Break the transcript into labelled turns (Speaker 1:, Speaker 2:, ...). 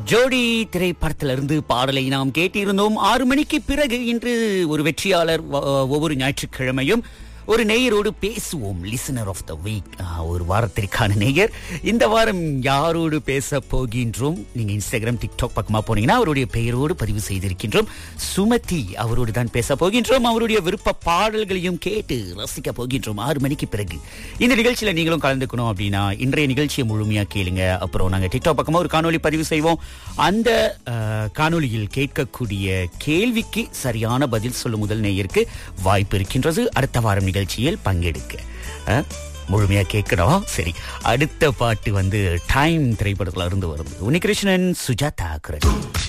Speaker 1: ஜோடி திரைப்படத்திலிருந்து பாடலை நாம் கேட்டிருந்தோம் ஆறு மணிக்கு பிறகு இன்று ஒரு வெற்றியாளர் வ- ஒவ்வொரு ஞாயிற்றுக்கிழமையும் ஒரு நேயரோடு பேசுவோம் லிசனர் ஆஃப் த வீக் ஒரு வாரத்திற்கான நேயர் இந்த வாரம் யாரோடு பேச போகின்றோம் நீங்க இன்ஸ்டாகிராம் டிக்டாக் பக்கமா போனீங்கன்னா அவருடைய பெயரோடு பதிவு செய்திருக்கின்றோம் சுமதி அவரோடு தான் பேச போகின்றோம் அவருடைய விருப்ப பாடல்களையும் கேட்டு ரசிக்க போகின்றோம் ஆறு மணிக்கு பிறகு இந்த நிகழ்ச்சியில நீங்களும் கலந்துக்கணும் அப்படின்னா இன்றைய நிகழ்ச்சியை முழுமையா கேளுங்க அப்புறம் நாங்க டிக்டாக் பக்கமா ஒரு காணொளி பதிவு செய்வோம் அந்த அஹ், காணொளியில் கேட்கக்கூடிய கேள்விக்கு சரியான பதில் சொல்லும் முதல் நேயருக்கு வாய்ப்பு இருக்கின்றது அடுத்த வாரம் நிகழ்ச்சியில் பங்கெடுக்க அஹ், முழுமையா கேட்கணும் சரி அடுத்த பாட்டு வந்து டைம் திரைப்படத்துல இருந்து வருது உன்னிகிருஷ்ணன் சுஜாதா குரல்